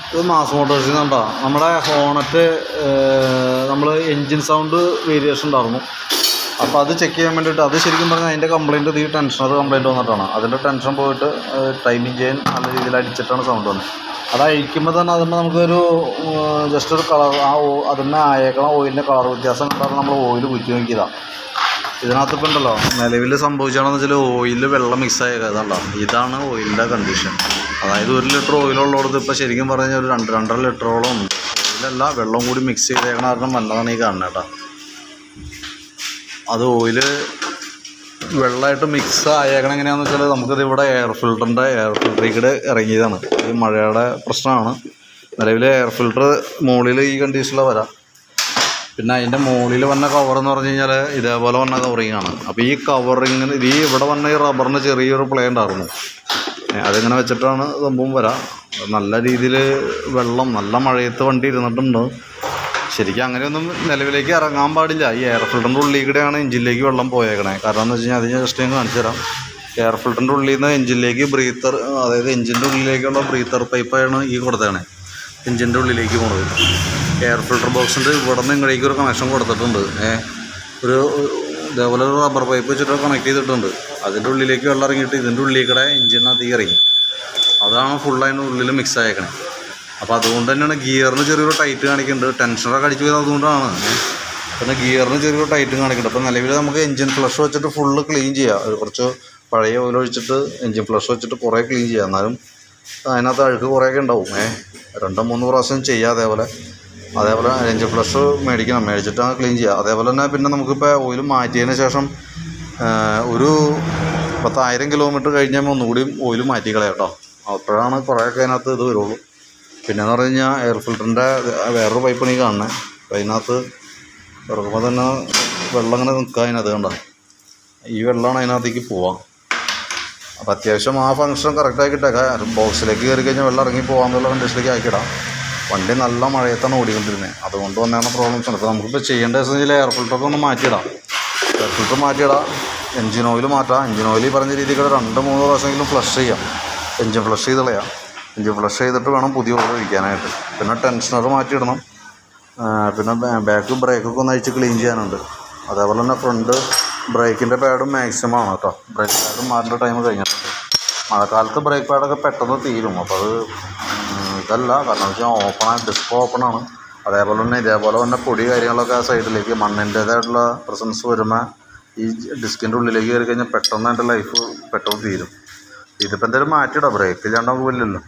ഇത് മാസ് മോട്ടോഴ്സിൽ നിന്നുണ്ടോ നമ്മുടെ ഹോണറ്റ് നമ്മൾ എൻജിൻ സൗണ്ട് വേരിയേഷൻ ഉണ്ടായിരുന്നു അപ്പോൾ അത് ചെക്ക് ചെയ്യാൻ വേണ്ടിയിട്ട് അത് ശരിക്കും പറഞ്ഞാൽ അതിൻ്റെ കംപ്ലയിൻറ്റ് ഈ ടെൻഷനർ കംപ്ലയിൻറ്റ് വന്നിട്ടാണ് അതിൻ്റെ ടെൻഷൻ പോയിട്ട് ടൈമിങ് ചെയ്യാൻ നല്ല രീതിയിൽ അടിച്ചിട്ടാണ് സൗണ്ട് വന്നത് അത് അഴിക്കുമ്പോൾ തന്നെ അതിന് നമുക്കൊരു ജസ്റ്റ് ഒരു കളർ ആ ഓ അതിന് ആയേക്കണ ഓയിലിൻ്റെ കളർ വ്യത്യാസം കണ്ടാൽ നമ്മൾ ഓയിൽ കുറ്റി നോക്കിയതാണ് ഇതിനകത്ത് ഇപ്പം ഉണ്ടല്ലോ നിലവിൽ സംഭവിച്ചാണെന്ന് വെച്ചാൽ ഓയിൽ വെള്ളം മിക്സ് ആയതുണ്ടോ ഇതാണ് ഓയിലിൻ്റെ കണ്ടീഷൻ അതായത് ഒരു ലിറ്റർ ഓയിലുള്ളടത്ത് ഇപ്പോൾ ശരിക്കും പറഞ്ഞാൽ ഒരു രണ്ട് രണ്ടര ലിറ്ററോളം ഉണ്ട് ഓയിലല്ല വെള്ളം കൂടി മിക്സ് ചെയ്തേക്കണ കാരണം വന്നതാണ് ഈ കാണുന്നത് കേട്ടോ അത് ഓയില് വെള്ളമായിട്ട് മിക്സ് ആയേക്കണം എങ്ങനെയാണെന്ന് വെച്ചാൽ നമുക്കിത് ഇവിടെ എയർ ഫിൽറ്ററിൻ്റെ എയർ ഫിൽറ്ററിൽ കൂടെ ഇറങ്ങിയതാണ് ഈ മഴയുടെ പ്രശ്നമാണ് നിലവിൽ എയർ ഫിൽറ്റർ മുകളിൽ ഈ കണ്ടീഷനിൽ വരാം പിന്നെ അതിൻ്റെ മുകളിൽ വന്ന കവർ എന്ന് പറഞ്ഞു കഴിഞ്ഞാൽ ഇതേപോലെ വന്ന കവറിങ് ആണ് അപ്പോൾ ഈ കവറിങ്ങിന് ഈ ഇവിടെ വന്ന ഈ റബ്ബറിന് ചെറിയൊരു പ്ലേ ഉണ്ടായിരുന്നു ഏ, അതിങ്ങനെ വെച്ചിട്ടാണ് സംഭവം വരാം നല്ല രീതിയിൽ വെള്ളം നല്ല മഴയത്ത് വണ്ടി ഇരുന്നിട്ടുണ്ട് ശരിക്കും അങ്ങനെയൊന്നും നിലവിലേക്ക് ഇറങ്ങാൻ പാടില്ല ഈ എയർ ഫിൽറ്ററിൻ്റെ ഉള്ളിൽ കൂടെയാണ് എഞ്ചിനിലേക്ക് വെള്ളം പോയേക്കണേ കാരണം എന്ന് വെച്ച് കഴിഞ്ഞാൽ അത് ഞാൻ ജസ്റ്റ് ഞാൻ കാണിച്ചു തരാം എയർ ഫിൽറ്ററിൻ്റെ ഉള്ളിൽ നിന്ന് എഞ്ചിനിലേക്ക് ബ്രീത്തർ അതായത് എഞ്ചിൻ്റെ ഉള്ളിലേക്കുള്ള ബ്രീത്തർ പൈപ്പാണ് ഈ കൊടുത്തേക്കണേ എഞ്ചിൻ്റെ ഉള്ളിലേക്ക് പോണത് എയർ ഫിൽറ്റർ ബോക്സിൻ്റെ ഇവിടെ നിന്ന് ഇങ്ങടേക്ക് ഒരു കണക്ഷൻ കൊടുത്തിട്ടുണ്ട് ഏ ഒരു ഇതേപോലെ ഒരു റബ്ബർ പൈപ്പ് വെച്ചിട്ട് കണക്ട് ചെയ്തിട്ടുണ്ട് അതിൻ്റെ ഉള്ളിലേക്ക് വെള്ളം ഇറങ്ങിയിട്ട് ഇതിൻ്റെ ഉള്ളിൽ കൂടെ എഞ്ചിനകത്തേക്ക് ഇറങ്ങി അതാണ് ഫുൾ അതിൻ്റെ ഉള്ളിൽ മിക്സ് ആയേക്കണേ അപ്പോൾ അതുകൊണ്ട് തന്നെയാണ് ഗിയറിന് ചെറിയൊരു ടൈറ്റ് കാണിക്കുന്നുണ്ട് ടെൻഷനൊക്കെ അടിച്ചു പോയത് അതുകൊണ്ടാണ് ഏ. പിന്നെ ഗിയറിന് ചെറിയൊരു ടൈറ്റ് കാണിക്കുന്നുണ്ട് അപ്പോൾ നിലവിൽ നമുക്ക് എഞ്ചിൻ ഫ്ലഷ് വെച്ചിട്ട് ഫുള്ള് ക്ലീൻ ചെയ്യാം ഒരു കുറച്ച് പഴയ ഓയിൽ ഒഴിച്ചിട്ട് എഞ്ചിൻ ഫ്ലഷ് വെച്ചിട്ട് കുറേ ക്ലീൻ ചെയ്യാം എന്നാലും അതിനകത്ത് അഴുക്ക് കുറേയൊക്കെ ഉണ്ടാവും ഏ രണ്ടോ മൂന്ന് പ്രാവശ്യം ചെയ്യാം അതേപോലെ അതേപോലെ എഞ്ചിൻ ഫ്ലഷ് മേടിക്കണം മേടിച്ചിട്ടാണ് ക്ലീൻ ചെയ്യുക അതേപോലെ തന്നെ പിന്നെ നമുക്കിപ്പോൾ ഓയിൽ മാറ്റിയതിന് ശേഷം ആ, ഒരു പത്തായിരം കിലോമീറ്റർ കഴിഞ്ഞാൽ ഒന്നുകൂടി ഓയിൽ മാറ്റി കളയാം കേട്ടോ അപ്പോഴാണ് കുറേയൊക്കെ അതിനകത്ത് ഇത് വരുള്ളൂ പിന്നെന്ന് പറഞ്ഞു കഴിഞ്ഞാൽ എയർ ഫിൽറ്ററിൻ്റെ വേറൊരു പൈപ്പാണ് ഈ കാണുന്നത് അപ്പോൾ അതിനകത്ത് തുറക്കുമ്പോൾ തന്നെ വെള്ളം ഇങ്ങനെ നിൽക്കുക അതിനകത്ത് കണ്ടോ ഈ വെള്ളമാണ് അതിനകത്തേക്ക് പോവാം അപ്പോൾ അത്യാവശ്യം ആ ഫംഗ്ഷൻ കറക്റ്റാക്കി ഇട്ടേക്കാം ബോക്സിലേക്ക് കയറി കഴിഞ്ഞാൽ വെള്ളം ഇറങ്ങി പോകാമെന്നുള്ള കണ്ടീഷനിലേക്ക് ആക്കിയിടാം വണ്ടി നല്ല മഴയത്താണ് ഓടിക്കൊണ്ടിരുന്നത് അതുകൊണ്ട് വന്നാണ് പ്രോബ്ലംസ് ഉണ്ട് അപ്പോൾ നമുക്കിപ്പോൾ ചെയ്യേണ്ട വെച്ചാൽ എയർ ഫിൽറ്ററൊക്കെ ഒന്ന് മാറ്റിയിടാം എയർ ഫിൽറ്റർ മാറ്റിയിടാം എഞ്ചിൻ ഓയിൽ മാറ്റാം എഞ്ചിൻ ഓയിൽ ഈ പറഞ്ഞ രീതിയിൽ രണ്ട് മൂന്ന് പ്രാവശ്യമെങ്കിലും ഫ്ലഷ് ചെയ്യാം എഞ്ചിൻ ഫ്ലഷ് ചെയ്ത് കളയാം എഞ്ചിൻ ഫ്ലഷ് ചെയ്തിട്ട് വേണം പുതിയ ഓയിൽ ഒഴിക്കാനായിട്ട് പിന്നെ ടെൻഷനർ മാറ്റിയിടണം ആ, പിന്നെ ബാക്ക് ബ്രേക്കൊക്കെ ഒന്ന് അഴിച്ച് ക്ലീൻ ചെയ്യാനുണ്ട് അതേപോലെ തന്നെ ഫ്രണ്ട് ബ്രേക്കിൻ്റെ പാഡും മാക്സിമം ആണ് കേട്ടോ ബ്രേക്ക് പാഡും മാറേണ്ട ടൈം കഴിഞ്ഞിട്ടുണ്ട് മഴക്കാലത്ത് ബ്രേക്ക് പാഡൊക്കെ പെട്ടെന്ന് തീരും അപ്പോൾ അത് ഉം, ഇതല്ല കാരണം വെച്ചാൽ ഓപ്പണാണ് ഡിസ്ക് ഓപ്പണാണ് അതേപോലെ തന്നെ ഇതേപോലെ തന്നെ പൊടി കാര്യങ്ങളൊക്കെ ആ സൈഡിലേക്ക് മണ്ണിൻ്റേതായിട്ടുള്ള പ്രസൻസ് വരുമ്പോൾ ഈ ഡിസ്കിൻ്റെ ഉള്ളിലേക്ക് കയറി കഴിഞ്ഞാൽ പെട്ടെന്ന് എൻ്റെ ലൈഫ് പെട്ടെന്ന് തീരും ഇതിപ്പോൾ എന്തായാലും മാറ്റിയിടാം ബ്രേക്ക് ഇല്ലാണ്ട് നമുക്ക് വലിയല്ലോ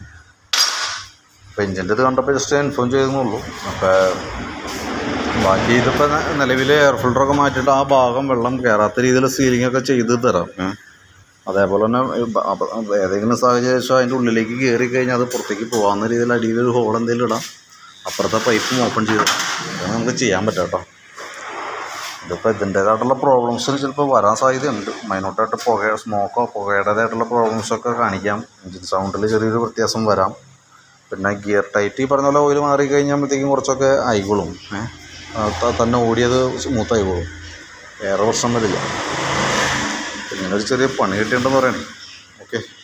അപ്പോൾ എഞ്ചിൻ്റെ ഇത് കണ്ടപ്പോൾ ജസ്റ്റ് ഇൻഫോം ചെയ്തെന്നുള്ളൂ അപ്പോൾ ബാക്കി ഇതിപ്പോൾ നിലവിൽ എയർ ഫിൽറ്ററൊക്കെ മാറ്റിയിട്ട് ആ ഭാഗം വെള്ളം കയറാത്ത രീതിയിൽ സീലിംഗ് ഒക്കെ ചെയ്ത് തരാം ഏ. അതേപോലെ തന്നെ ഈ ബ- അപ്പ- ഏതെങ്കിലും സാഹചര്യം അതിൻ്റെ ഉള്ളിലേക്ക് കയറി കഴിഞ്ഞാൽ അത് പുറത്തേക്ക് പോകാവുന്ന രീതിയിൽ അടിയിൽ ഒരു ഹോൾ എന്തെങ്കിലും ഇടാം അപ്പുറത്തെ പൈപ്പും ഓപ്പൺ ചെയ്ത് അതാണ് നമുക്ക് ചെയ്യാൻ പറ്റും കേട്ടോ ഇതിപ്പോൾ ഇതിൻ്റേതായിട്ടുള്ള പ്രോബ്ലംസ് ചിലപ്പോൾ വരാൻ സാധ്യതയുണ്ട് മൈനോട്ടായിട്ട് പുക സ്മോക്കോ പുകയുടേതായിട്ടുള്ള പ്രോബ്ലംസൊക്കെ കാണിക്കാം എഞ്ചിൻ സൗണ്ടിൽ ചെറിയൊരു വ്യത്യാസം വരാം പിന്നെ ഗിയർ ടൈറ്റ് ഈ പറഞ്ഞ പോലെ ഓയിൽ മാറി കഴിഞ്ഞാകുമ്പോഴത്തേക്കും കുറച്ചൊക്കെ ആയിക്കോളും ഏഹ് തന്നെ ഓടിയത് സ്മൂത്ത് ആയിക്കോളും വേറെ പ്രശ്നം വരില്ല ഇങ്ങനെ ഒരു ചെറിയ പണി കിട്ടിയിട്ടുണ്ടെന്ന് പറയണേ ഓക്കെ